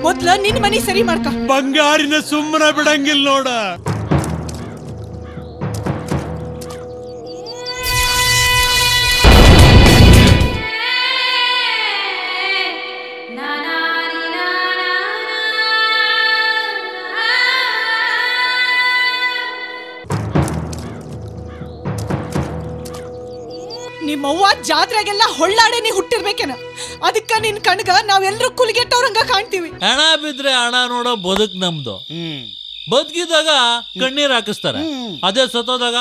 ಮೊದ್ಲ ನಿನ್ ಮನಿ ಸರಿ ಮಾಡ್ಕ ಬಂಗಾರಿನ ಸುಮ್ಮನ ಬಿಡಂಗಿಲ್ಲ ನೋಡ ನಿಮ್ಮವ್ವ ಜಾತ್ರೆಗೆಲ್ಲ ಹೊಳ್ಳಾಡೇನಿ ಹುಟ್ಟಿರ್ಬೇಕೇನ ಅದಕ್ಕ ನಿನ್ ಕಣ್ಗ ನಾವೆಲ್ರೂ ಕುಲಿಗೆಟ್ಟವ್ರಂಗ ಕಾಣ್ತೀವಿ ಹಣ ಬಿದ್ರೆ ಹಣ ನೋಡೋ ಬದುಕ್ ನಮ್ದು ಬದುಕಿದಾಗ ಕಣ್ಣೀರ್ ಹಾಕಿಸ್ತಾರೆ ಅದೇ ಸತ್ತೋದಾಗ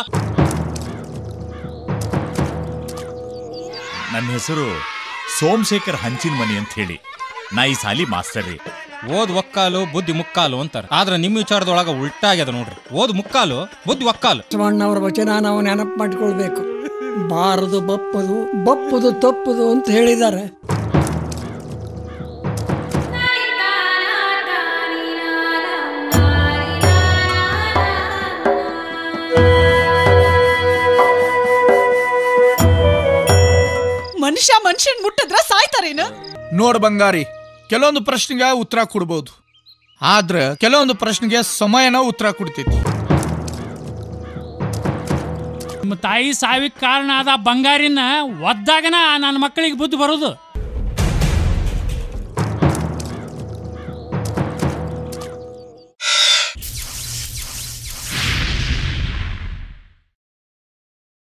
ನನ್ನ ಹೆಸರು ಸೋಮಶೇಖರ್ ಹಂಚಿನ ಮನಿ ಅಂತ ಹೇಳಿ ನಾ ಈ ಸಾಲಿ ಮಾಸ್ತರ್ ರೀ ಓದ್ ಒಕ್ಕಾಲು ಬುದ್ಧಿ ಮುಕ್ಕಾಲು ಅಂತಾರೆ ಆದ್ರೆ ನಿಮ್ಮ ವಿಚಾರದೊಳಗ ಉಲ್ಟಾ ಆಗ್ಯದ ನೋಡ್ರಿ ಓದ್ ಮುಕ್ಕಾಲು ಬುದ್ಧಿ ಒಕ್ಕಾಲು ಬಸವಣ್ಣವರ ವಚನ ನಾವು ನೆನಪು ಮಾಡಿಕೊಳ್ಬೇಕು ಬಾರದು ಬಪ್ಪದು ಬಪ್ಪದು ತಪ್ಪದು ಅಂತ ಹೇಳಿದ್ದಾರೆ ಮನುಷ್ಯ ಮನುಷ್ಯನ್ ಮುಟ್ಟಿದ್ರ ಸಾಯ್ತಾರೇನ ನೋಡ್ ಬಂಗಾರಿ ಕೆಲವೊಂದು ಪ್ರಶ್ನೆಗೆ ಉತ್ತರ ಕೊಡ್ಬೋದು ಆದ್ರೆ ಕೆಲವೊಂದು ಪ್ರಶ್ನೆಗೆ ಸಮಯನ ಉತ್ತರ ಕೊಡ್ತೈತಿ ನಿಮ್ಮ ತಾಯಿ ಸಾವಿಗೆ ಕಾರಣ ಆದ ಬಂಗಾರಿನ ಒದ್ದಾಗನ ನನ್ನ ಮಕ್ಕಳಿಗೆ ಬುದ್ಧಿ ಬರೋದು